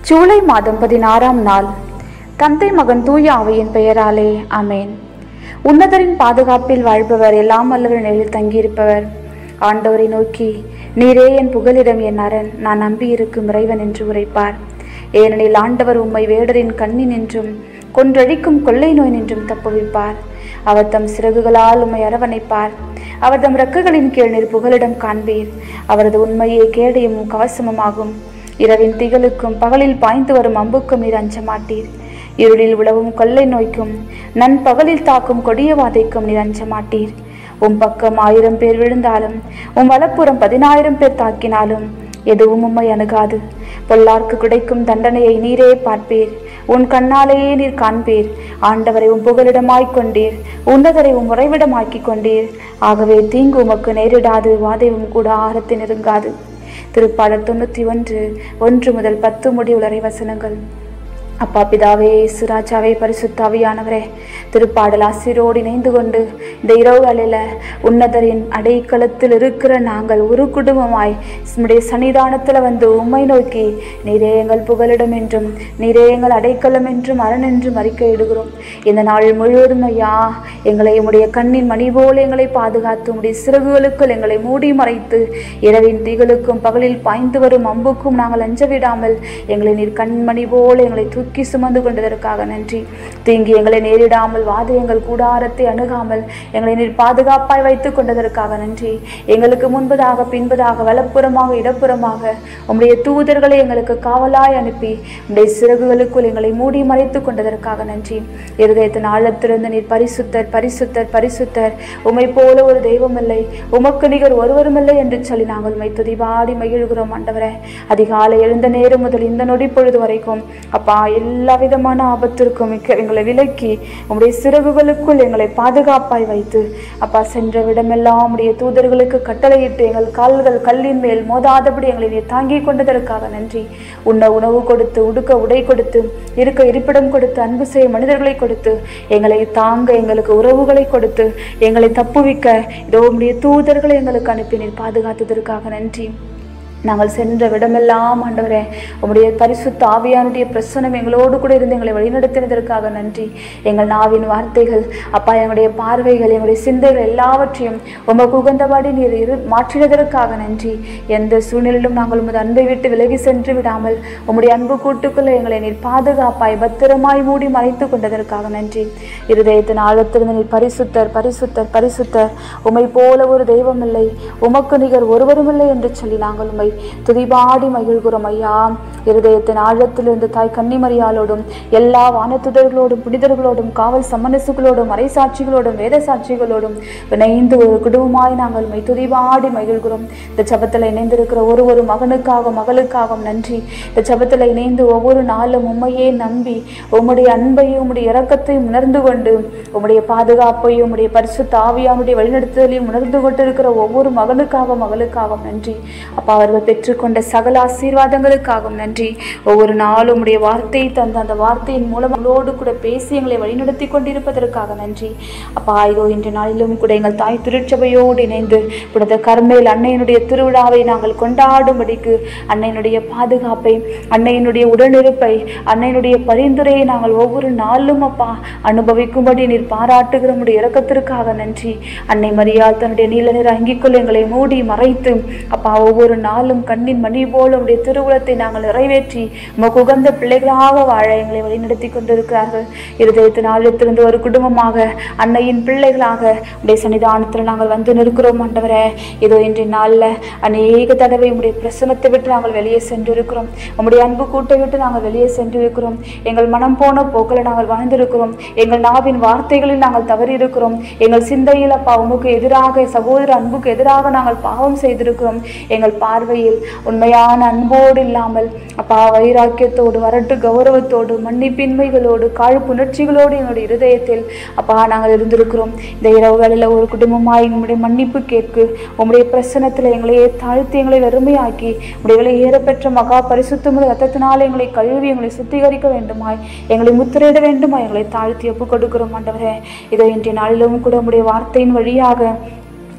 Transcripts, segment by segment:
ஜூலை மாதம் பதினாறாம் நாள் தந்தை மகன் தூய ஆவையின் பெயராலே அமேன் உன்னதரின் பாதுகாப்பில் வாழ்பவர் எல்லாம் வல்லவர் நிலையில் தங்கியிருப்பவர் ஆண்டவரை நோக்கி நீரே என் புகலிடம் என் அரண் நான் நம்பியிருக்கும் இறைவன் என்று உரைப்பார் ஏனெனில் ஆண்டவர் உம்மை வேடரின் கண்ணின் என்றும் கொன்றழிக்கும் கொள்ளை நோய் நின்றும் தப்புவிப்பார் அவர் தம் சிறகுகளால் உம்மை அரவணைப்பார் அவர் தம் ரெக்கைகளின் கீழ் நீர் புகலிடம் காண்பீர் அவரது உண்மையே கேடயமும் கவசமுமாகும் இரவின் திகழுக்கும் பகலில் பாய்ந்து வரும் அம்புக்கும் நீர் அஞ்ச மாட்டீர் இருளில் உழவும் கொள்ளை நோய்க்கும் நண்பகலில் தாக்கும் கொடிய வாதைக்கும் நீர் அஞ்ச மாட்டீர் உம் பக்கம் ஆயிரம் பேர் விழுந்தாலும் உம் வலப்புறம் பதினாயிரம் பேர் தாக்கினாலும் எதுவும் உம்மை அணுகாது பொல்லார்க்கு கிடைக்கும் தண்டனையை நீரே பார்ப்பீர் உன் கண்ணாலேயே நீர் காண்பீர் ஆண்டவரை உம் புகலிடமாய்க் கொண்டீர் உன்னதரை உம் உறைவிடமாக்கிக் கொண்டீர் ஆகவே தீங்கு உமக்கு நேரிடாது வாதையும் கூட ஆரத்தை நெருங்காது திருப்பாடல் தொண்ணூற்றி ஒன்று ஒன்று முதல் பத்து முடிவுள்ளரை வசனங்கள் அப்பா பிதாவே சுராஜாவே பரிசுத்தாவியானவரே திருப்பாடல் ஆசிரோடு இணைந்து கொண்டு இந்த இரவுகளில் உன்னதரின் அடைக்கலத்தில் இருக்கிற நாங்கள் ஒரு குடும்பமாய் உம்முடைய சன்னிதானத்தில் வந்து உம்மை நோக்கி நீரே எங்கள் புகலிடம் என்றும் நீரே எங்கள் அடைக்கலம் என்றும் அரண் என்றும் அறிக்கையிடுகிறோம் இந்த நாள் முழுவதும் ஐயா எங்களை உம்முடைய கண்ணின் மணி போல எங்களை பாதுகாத்து உம்முடைய சிறகுகளுக்குள் எங்களை மூடி மறைத்து இரவின் திகளுக்கும் பகலில் பாய்ந்து வரும் அம்புக்கும் நாங்கள் அஞ்ச விடாமல் எங்களை நீர் கண்மணி போல எங்களை தூக்கி சுமந்து கொண்டதற்காக நன்றி தீங்கி எங்களை நேரிடாமல் வாது எங்கள் கூடாரத்தை அணுகாமல் எங்களை நீர் பாதுகாப்பாய் வைத்துக் கொண்டதற்காக நன்றி எங்களுக்கு முன்பதாக பின்பதாக வலப்புறமாக இடப்புறமாக உம்முடைய தூதர்களை எங்களுக்கு காவலாய் அனுப்பி உம்முடைய சிறகுகளுக்குள் எங்களை மூடி மறைத்துக் கொண்டதற்காக நன்றி இருதயத்தின் ஆழத்திலிருந்து நீர் பரிசுத்தர் பரிசுத்தர் பரிசுத்தர் உம்மை போல ஒரு தெய்வம் இல்லை உமக்கு நிகர் ஒருவருமில்லை என்று சொல்லி நாங்கள் உம்மை துதிபாடி மகிழ்கிறோம் ஆண்டவரே அதிகாலை எழுந்த நேரம் முதல் இந்த நொடி பொழுது வரைக்கும் அப்பா எல்லா விதமான ஆபத்திற்கும் மிக்க எங்களை விலக்கி உம்முடைய சிறகுகளுக்குள் எங்களை பாதுகாப்பாய் வைத்து அப்பா சென்ற விடமெல்லாம் உடைய தூதர்களுக்கு கட்டளையிட்டு எங்கள் கால்கள் கல்லின் மேல் மோதாதபடி எங்களை நீர் தாங்கிக் கொண்டதற்காக நன்றி உண்ண உணவு கொடுத்து உடுக்க உடை கொடுத்து இருக்க இருப்பிடம் கொடுத்து அன்பு செய்ய மனிதர்களை கொடுத்து எங்களை தாங்க எங்களுக்கு உறவுகளை கொடுத்து எங்களை தப்புவிக்க இதோ உம்முடைய தூதர்களை எங்களுக்கு அனுப்பி நீர் பாதுகாத்ததற்காக நன்றி நாங்கள் சென்ற விடமெல்லாம் ஆண்டவரே உம்முடைய பரிசுத்த ஆவியானுடைய பிரசனம் எங்களோடு கூட இருந்து எங்களை வழிநடத்தினதற்காக நன்றி எங்கள் நாவின் வார்த்தைகள் அப்பா எங்களுடைய பார்வைகள் எங்களுடைய சிந்தைகள் எல்லாவற்றையும் உமக்கு உகந்தபடி நீர் இரு மாற்றினதற்காக நன்றி எந்த சூழ்நிலையிலும் நாங்கள் உமது அன்பை விட்டு விலகி சென்று விடாமல் உம்முடைய அன்பு கூட்டுக்குள்ள எங்களை நீர் பாதுகாப்பாய் பத்திரமாய் மூடி மறைத்து கொண்டதற்காக நன்றி இருதயத்தின் ஆழத்திலிருந்து நீர் பரிசுத்தர் பரிசுத்தர் பரிசுத்தர் உமை போல ஒரு தெய்வம் இல்லை உமக்கு நிகர் ஒருவரும் இல்லை என்று சொல்லி நாங்கள் உம்மை துதிபாடி மகிழ்கிறோம் ஐயா இருதயத்தின் ஆழத்திலிருந்து தாய் கன்னிமரியாலோடும் எல்லா வானத்துதர்களோடும் புனிதர்களோடும் காவல் சம்மனசுகளோடும் மறைசாட்சிகளோடும் வேத சாட்சிகளோடும் இணைந்து ஒரு குடும்பமாய் நாங்கள் உம்மை துதிபாடி மகிழ்கிறோம் இந்த ஜபத்தில் இணைந்திருக்கிற ஒரு ஒரு மகனுக்காக மகளுக்காகவும் நன்றி இந்த ஜபத்தில் இணைந்து ஒவ்வொரு நாளும் உம்மையே நம்பி உம்முடைய அன்பையும் உம்முடைய இரக்கத்தையும் உணர்ந்து கொண்டு உம்முடைய பாதுகாப்பையும் உம்முடைய பரிசுத்த ஆவியானுடைய வழிநடத்துதலையும் உணர்ந்து கொண்டிருக்கிற ஒவ்வொரு மகனுக்காக மகளுக்காகவும் நன்றி அப்பா அவர்கள் பெற்றுக்கொண்ட சகல ஆசீர்வாதங்களுக்காகவும் நன்றி ஒவ்வொரு நாளும் உம்முடைய வார்த்தையை தந்த அந்த வார்த்தையின் மூலம் அவளோடு கூட பேசி எங்களை வழிநடத்தி கொண்டிருப்பதற்காக நன்றி அப்பா இதோ இன்று நாளிலும் கூட எங்கள் தாய் திருச்சபையோடு இணைந்து புனித கர்மேல் அன்னையினுடைய திருவிழாவை நாங்கள் கொண்டாடும்படிக்கு அன்னையினுடைய பாதுகாப்பை அன்னையினுடைய உடனிருப்பை அன்னையினுடைய பரிந்துரையை நாங்கள் ஒவ்வொரு நாளும் அப்பா அனுபவிக்கும்படி நீர் பாராட்டுகிற உடைய இரக்கத்திற்காக நன்றி அன்னை மரியாள் தன்னுடைய நீல நிற அங்கிக்குள் எங்களை மூடி மறைத்து அப்பா ஒவ்வொரு நாளும் கண்ணின் மணி போல உடைய திருவுளத்தை நாங்கள் நிறைவேற்றி உமக்கு உகந்த பிள்ளைகளாக வாழ எங்களை வழிநடத்தி கொண்டிருக்கிறார்கள் இருதயத்தின் ஆழத்திலிருந்து ஒரு குடும்பமாக அன்னையின் பிள்ளைகளாக உடைய சன்னிதானத்தில் நாங்கள் வந்து நிற்கிறோம் ஆண்டவரே இதோ இன்றைய நாளில் அநேக தடவை உடைய பிரசனத்தை விட்டு நாங்கள் வெளியே சென்றிருக்கிறோம் உம்முடைய அன்பு கூட்டை விட்டு நாங்கள் வெளியே சென்றிருக்கிறோம் எங்கள் மனம் போன போக்கில் நாங்கள் வாழ்ந்திருக்கிறோம் எங்கள் நாவின் வார்த்தைகளில் நாங்கள் தவறி இருக்கிறோம் எங்கள் சிந்தையில் அப்பா உமக்கு எதிராக சகோதர அன்புக்கு எதிராக நாங்கள் பாவம் செய்திருக்கிறோம் எங்கள் பார்வையில் உண்மையான அன்போடு இல்லாமல் அப்பா வைராக்கியத்தோடு வரட்டு கௌரவத்தோடு மன்னிப்பின்மைகளோடு காழ்ப்புணர்ச்சிகளோடு எங்களுடைய இருதயத்தில் அப்பா நாங்கள் இருந்திருக்கிறோம் இந்த இரவுகளில் ஒரு குடும்பமாய் உங்களுடைய மன்னிப்பு கேட்கு உங்களுடைய பிரசனத்தில் எங்களையே தாழ்த்தி எங்களை வெறுமையாக்கி உடைய ஏறப்பெற்ற மகா பரிசுத்தமுள்ள ரத்தத்தினால் எங்களை கழுவி எங்களை சுத்திகரிக்க வேண்டுமாய் எங்களை முத்திரையிட வேண்டுமாய் எங்களை தாழ்த்தி ஒப்புக் கொடுக்கிறோம் ஆண்டவரே இதோ இன்றைய நாளிலும் கூட உங்களுடைய வார்த்தையின் வழியாக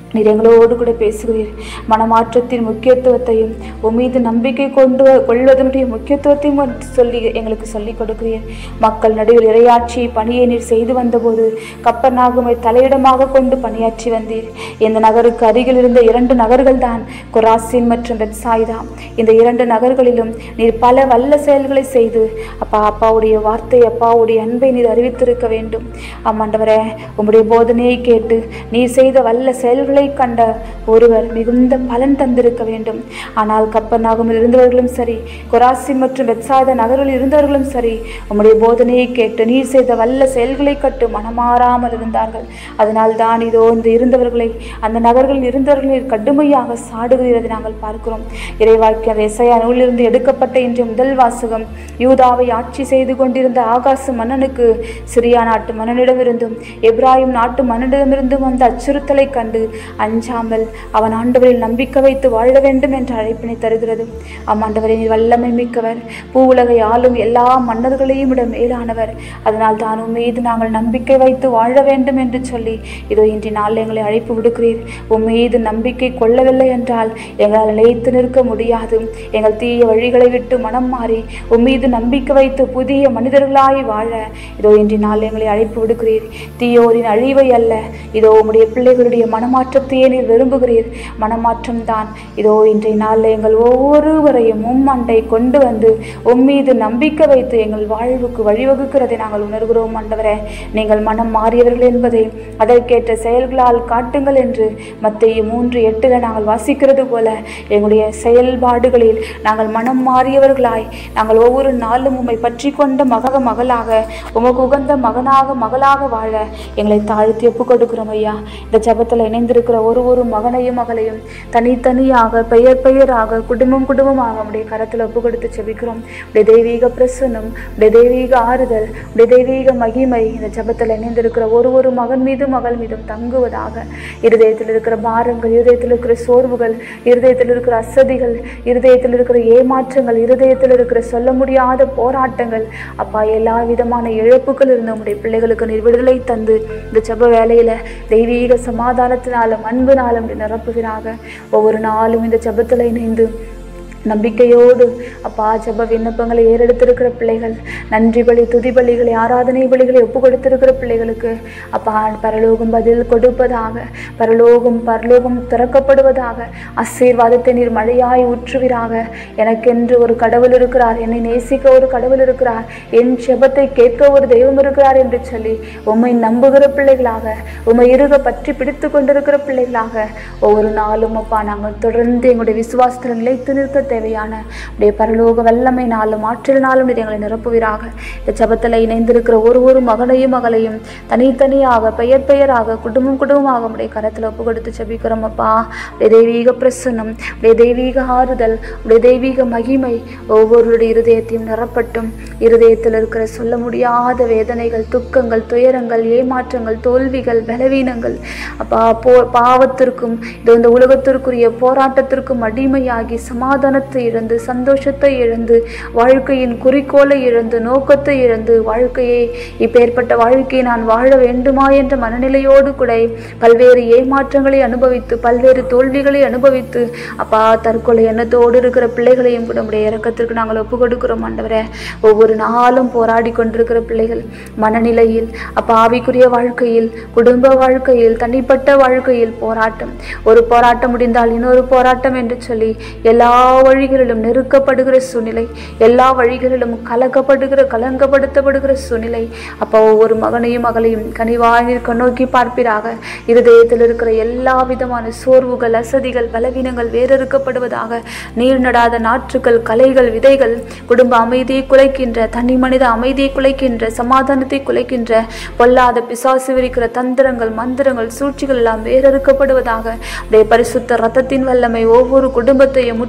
நீர் எங்களோடு கூட பேசுகிறீர் மனமாற்றத்தின் முக்கியத்துவத்தையும் உன் மீது நம்பிக்கை கொண்டு கொள்வதனுடைய முக்கியத்துவத்தையும் வந்து சொல்லி எங்களுக்கு சொல்லிக் கொடுக்கிறீர் மக்கள் நடுவில் இரையாட்சி பணியை நீர் செய்து வந்தபோது கப்பர்நாகுமை தலையிடமாக கொண்டு பணியாற்றி வந்தீர் இந்த நகருக்கு அருகில் இருந்த இரண்டு நகர்கள் தான் கொராசின் மற்றும் பெட்சாய்தா இந்த இரண்டு நகர்களிலும் நீர் பல வல்ல செயல்களை செய்து அப்பா அப்பாவுடைய வார்த்தை அப்பாவுடைய அன்பை நீர் அறிவித்திருக்க வேண்டும் ஆமாண்டவரே உம்முடைய போதனையை கேட்டு நீர் செய்த வல்ல செயல்களை கண்ட ஒருவர் மிகுந்த பலன் தந்திருக்க வேண்டும் ஆனால் கப்பர்நாகமில் இருந்தவர்களும் சரி கொராசி மற்றும் வெட்சாத நகரில் இருந்தவர்களும் சரி உம்முடைய போதனையை கேட்டு நீர் செய்த வல்ல செயல்களை கட்டு மனமாறாமல் இருந்தார்கள் அதனால் தான் இதோ இந்த இருந்தவர்களை அந்த நகர்களில் இருந்தவர்களை நீர் கடுமையாக சாடுகிறதை நாங்கள் பார்க்கிறோம் இறைவாக்கியர் எசையா நூலிலிருந்து எடுக்கப்பட்ட இன்றைய முதல் வாசகம் யூதாவை ஆட்சி செய்து கொண்டிருந்த ஆகாச மன்னனுக்கு சிரியா நாட்டு மன்னனிடமிருந்தும் எப்ராஹிம் நாட்டு மன்னனிடமிருந்தும் வந்த அச்சுறுத்தலை கண்டு அஞ்சாமல் அவன் ஆண்டவரில் நம்பிக்கை வைத்து வாழ வேண்டும் என்ற அழைப்பினை தருகிறது அம்மாண்டவரை நீர் வல்லமை மிக்கவர் பூவுலகை ஆளும் எல்லா மன்னர்களையும் விட மேலானவர் அதனால் தான் உன் மீது நாங்கள் நம்பிக்கை வைத்து வாழ வேண்டும் என்று சொல்லி இதோ இன்றைய நாளில் எங்களை அழைப்பு விடுக்கிறீர் உன் மீது நம்பிக்கை கொள்ளவில்லை என்றால் எங்களால் நிலைத்து நிற்க முடியாது எங்கள் தீய வழிகளை விட்டு மனம் மாறி உன் மீது நம்பிக்கை வைத்து புதிய மனிதர்களாய் வாழ இதோ இன்றைய நாள் எங்களை அழைப்பு விடுக்கிறீர் தீயோரின் அழிவை அல்ல இதோ உம்முடைய பிள்ளைகளுடைய மனமாற்றத்தையே நீர் விரும்புகிறீர் மனமாற்றம் தான் இதோ இன்றைய நாளில் எங்கள் ஒவ்வொருவரையும் உம் அண்டை கொண்டு வந்து உம் மீது நம்பிக்கை வைத்து எங்கள் வாழ்வுக்கு வழிவகுக்கிறதை நாங்கள் உணர்கிறோம் ஆண்டவரே நீங்கள் மனம் மாறியவர்கள் என்பதை அதற்கேற்ற செயல்களால் காட்டுங்கள் என்று மத்திய மூன்று எட்டில் நாங்கள் வாசிக்கிறது போல எங்களுடைய செயல்பாடுகளில் நாங்கள் மனம் மாறியவர்களாய் நாங்கள் ஒவ்வொரு நாளும் உம்மை பற்றி கொண்ட மக மகளாக உமக்கு உகந்த மகனாக மகளாக வாழ எங்களை தாழ்த்தி ஒப்பு கொடுக்கிறோம் ஐயா இந்த ஜபத்தில் இணைந்திருக்கிற ஒரு ஒரு மகனையும் மகளையும் தனித்தனியாக பெயர் பெயராக குடும்பம் குடும்பமாக உடைய கரத்தில் ஒப்பு கொடுத்து செபிக்கிறோம் உடைய தெய்வீக பிரசன்னம் உடைய தெய்வீக ஆறுதல் உடைய தெய்வீக மகிமை இந்த ஜபத்தில் இணைந்திருக்கிற ஒரு ஒரு மகன் மீதும் மகள் மீதும் தங்குவதாக இருதயத்தில் இருக்கிற பாரங்கள் இருதயத்தில் இருக்கிற சோர்வுகள் இருதயத்தில் இருக்கிற அசதிகள் இருதயத்தில் இருக்கிற ஏமாற்றங்கள் இருதயத்தில் இருக்கிற சொல்ல முடியாத போராட்டங்கள் அப்பா எல்லா விதமான இழப்புகள் இருந்த உங்களுடைய பிள்ளைகளுக்கு நீர் விடுதலை தந்து இந்த ஜெப வேலையில தெய்வீக சமாதானத்தினாலும் அன்புனாலும் நீர் நிரப்புகிறாக ஒவ்வொரு நாளும் இந்த ஜெபத்தில் இணைந்து நம்பிக்கையோடு அப்பா ஜெப விண்ணப்பங்களை ஏறெடுத்திருக்கிற பிள்ளைகள் நன்றி பலி துதி பலிகளை ஆராதனை பலிகளை ஒப்பு கொடுத்திருக்கிற பிள்ளைகளுக்கு அப்பா பரலோகம் பதில் கொடுப்பதாக பரலோகம் பரலோகம் திறக்கப்படுவதாக ஆசீர்வாதத்தை நீர் மழையாய் ஊற்றுவீராக எனக்கென்று ஒரு கடவுள் இருக்கிறார் என்னை நேசிக்க ஒரு கடவுள் இருக்கிறார் என் ஜெபத்தை கேட்க ஒரு தெய்வம் இருக்கிறார் என்று சொல்லி உம்மை நம்புகிற பிள்ளைகளாக உம்மை இருக பற்றி பிடித்து கொண்டிருக்கிற பிள்ளைகளாக ஒவ்வொரு நாளும் அப்பா நாங்கள் தொடர்ந்து எங்களுடைய விசுவாசத்தில் நிலைத்து நிற்க தேவையான உடைய பரலோக வல்லமைனாலும் ஆற்றலினாலும் நீர் எங்களை நிரப்புவீராக இந்த ஜபத்தில் இணைந்திருக்கிற ஒரு ஒரு மகனையும் மகளையும் தனித்தனியாக பெயர் பெயராக குடும்பம் குடும்பமாக உடைய கரத்தில் ஒப்பு கொடுத்து ஜெபிக்கிறோம் அப்பா உடைய தெய்வீக பிரசன்னம் உடைய தெய்வீக ஆறுதல் உடைய தெய்வீக மகிமை ஒவ்வொருடைய இருதயத்தையும் நிரப்பட்டும் இருதயத்தில் இருக்கிற சொல்ல முடியாத வேதனைகள் துக்கங்கள் துயரங்கள் ஏமாற்றங்கள் தோல்விகள் பலவீனங்கள் அப்பா போ பாவத்திற்கும் இது இந்த உலகத்திற்குரிய போராட்டத்திற்கும் அடிமையாகி சமாதானத்தை இழந்து சந்தோஷத்தை இழந்து வாழ்க்கையின் குறிக்கோளை இழந்து நோக்கத்தை இழந்து வாழ்க்கையை இப்பேற்பட்ட வாழ்க்கையை நான் வாழ வேண்டுமா என்ற மனநிலையோடு கூட பல்வேறு ஏமாற்றங்களை அனுபவித்து பல்வேறு தோல்விகளை அனுபவித்து அப்பா தற்கொலை எண்ணத்தோடு இருக்கிற பிள்ளைகளையும் கூட நம்முடைய இறக்கத்திற்கு நாங்கள் ஒப்பு கொடுக்கிறோம் ஆண்டவரே ஒவ்வொரு நாளும் போராடி கொண்டிருக்கிற பிள்ளைகள் மனநிலையில் அப்பா ஆவிக்குரிய வாழ்க்கையில் குடும்ப வாழ்க்கையில் தனிப்பட்ட வாழ்க்கையில் போராட்டம் ஒரு போராட்டம் முடிந்தால் இன்னொரு போராட்டம் என்று சொல்லி எல்லா வழிகளிலும் நெருக்கப்படுகிற சூழ்நிலை எல்லா வழிகளிலும் கலக்கப்படுகிற கலங்கப்படுத்தப்படுகிற சூழ்நிலை அப்போ ஒவ்வொரு மகனையும் மகளையும் கனிவாய் கண்ணோக்கி பார்ப்பீராக இருதயத்தில் இருக்கிற எல்லா விதமான சோர்வுகள் அசதிகள் பலவீனங்கள் வேறறுக்கப்படுவதாக நீர் நடாத நாற்றுக்கள் கலைகள் விதைகள் குடும்ப அமைதியை குலைக்கின்ற தனி மனித அமைதியை குலைக்கின்ற சமாதானத்தை குலைக்கின்ற பொல்லாத பிசாசு விரிக்கிற தந்திரங்கள் மந்திரங்கள் சூழ்ச்சிகள் எல்லாம் வேறறுக்கப்படுவதாக உடைய பரிசுத்த ரத்தத்தின் வல்லமை ஒவ்வொரு குடும்பத்தையும் முற்றி முற்றி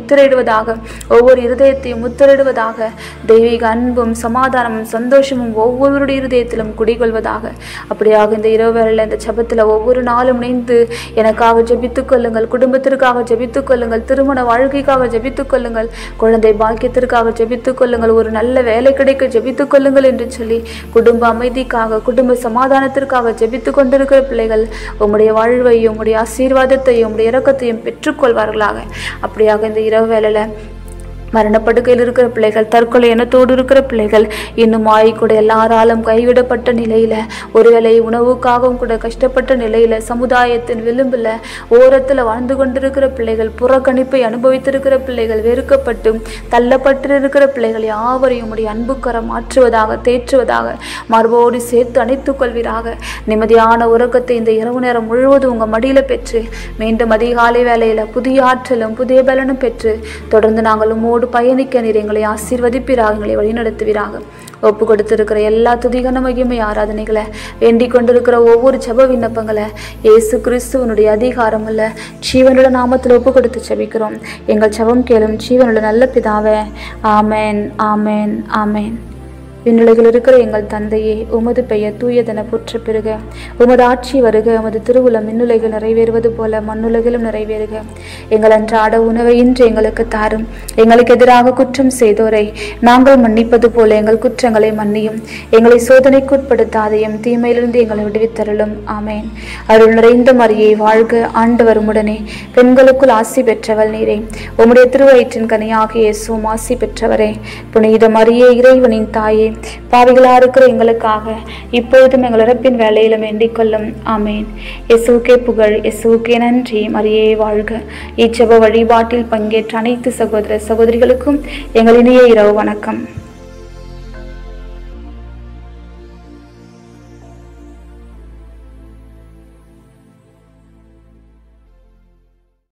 முத்திரையிடுவதாக ஒவ்வொரு இருதயத்தையும் முத்திரையிடுவதாக தெய்வீக அன்பும் சமாதானமும் சந்தோஷமும் ஒவ்வொருவருடைய இருதயத்திலும் குடிகொள்வதாக அப்படியாக இந்த இரவு வேளையில் இந்த ஜெபத்தில் ஒவ்வொரு நாளும் இணைந்து எனக்காக ஜெபித்துக் கொள்ளுங்கள் குடும்பத்திற்காக ஜெபித்துக் கொள்ளுங்கள் திருமண வாழ்க்கைக்காக ஜெபித்துக் கொள்ளுங்கள் குழந்தை பாக்கியத்திற்காக ஜெபித்துக் கொள்ளுங்கள் ஒரு நல்ல வேலை கிடைக்க ஜெபித்துக் கொள்ளுங்கள் என்று சொல்லி குடும்ப அமைதிக்காக குடும்ப சமாதானத்திற்காக ஜெபித்துக் கொண்டிருக்கிற பிள்ளைகள் உம்முடைய வாழ்வையும் உம்முடைய ஆசீர்வாதத்தையும் உம்முடைய இரக்கத்தையும் பெற்றுக்கொள்வார்களாக அப்படியாக இந்த இரவு வேளையில மரணப்படுக்கையில் இருக்கிற பிள்ளைகள் தற்கொலை எண்ணத்தோடு இருக்கிற பிள்ளைகள் இன்னும் ஆய்கூட எல்லாராலும் கைவிடப்பட்ட நிலையில ஒருவேளை உணவுக்காகவும் கூட கஷ்டப்பட்ட நிலையில சமுதாயத்தின் விளிம்புல ஓரத்துல வாழ்ந்து கொண்டிருக்கிற பிள்ளைகள் புறக்கணிப்பை அனுபவித்திருக்கிற பிள்ளைகள் வெறுக்கப்பட்டு தள்ளப்பட்டு இருக்கிற பிள்ளைகள் யாவரையும் உடைய அன்புக்கரம் மாற்றுவதாக தேற்றுவதாக மறுபோடு சேர்த்து அணைத்துக் கொள்வீராக நிம்மதியான உறக்கத்தை இந்த இரவு நேரம் முழுவதும் உங்க மடியில பெற்று மீண்டும் அதிகாலை வேளையில புதிய ஆற்றலும் புதிய பலனும் பெற்று தொடர்ந்து நாங்கள் உம்மோடு பயணிக்க நீர் எங்களை ஆசீர்வதிப்பீராக எங்களை வழிநடத்துவீராக ஒப்பு கொடுத்திருக்கிற எல்லா துதிகன மகிமை ஆராதனைகளை வேண்டிக் கொண்டிருக்கிற ஒவ்வொரு ஜெப விண்ணப்பங்களை இயேசு கிறிஸ்துவனுடைய அதிகாரம் உள்ள ஜீவனுள்ள நாமத்தில் ஒப்பு கொடுத்து ஜெபிக்கிறோம் எங்கள் ஜெபம் கேளும் ஜீவனுள்ள நல்ல பிதாவே ஆமென் ஆமென் ஆமென் விண்ணுலகில் இருக்கிற எங்கள் தந்தையே உமது பெயர் தூயதென போற்ற பெறுக உமது ஆட்சி வருக உமது திருவுளம் மின்னுலகில் நிறைவேறுவது போல மண்ணுலகிலும் நிறைவேறுக எங்கள் அன்றாட உணவை இன்று எங்களுக்கு தாரும் எங்களுக்கு எதிராக குற்றம் செய்தோரை நாங்கள் மன்னிப்பது போல எங்கள் குற்றங்களை மன்னியும் எங்களை சோதனைக்குட்படுத்தாதையும் தீமையிலிருந்து எங்களை விடுவித்தருளும் ஆமேன் அருள் நிறைந்த மரியை வாழ்க ஆண்டவர் உடனே பெண்களுக்குள் ஆசி பெற்றவள் நீரே உம்முடைய திருவயிற்றின் கனியாகிய இயேசுவும் ஆசி பெற்றவரே புனித மரியே இறைவனின் தாயே பாவிகளா இருக்கிற எங்களுக்காக இப்பொழுதும் எங்கள் இறப்பின் வேலையிலும் வேண்டிக் கொள்ளும் ஆமேன் இயேசுவுக்கே புகழ் இயேசுவுக்கே நன்றி மரியே வாழ்க இச்செப வழிபாட்டில் பங்கேற்ற அனைத்து சகோதர சகோதரிகளுக்கும் எங்கள் இனிய இரவு வணக்கம்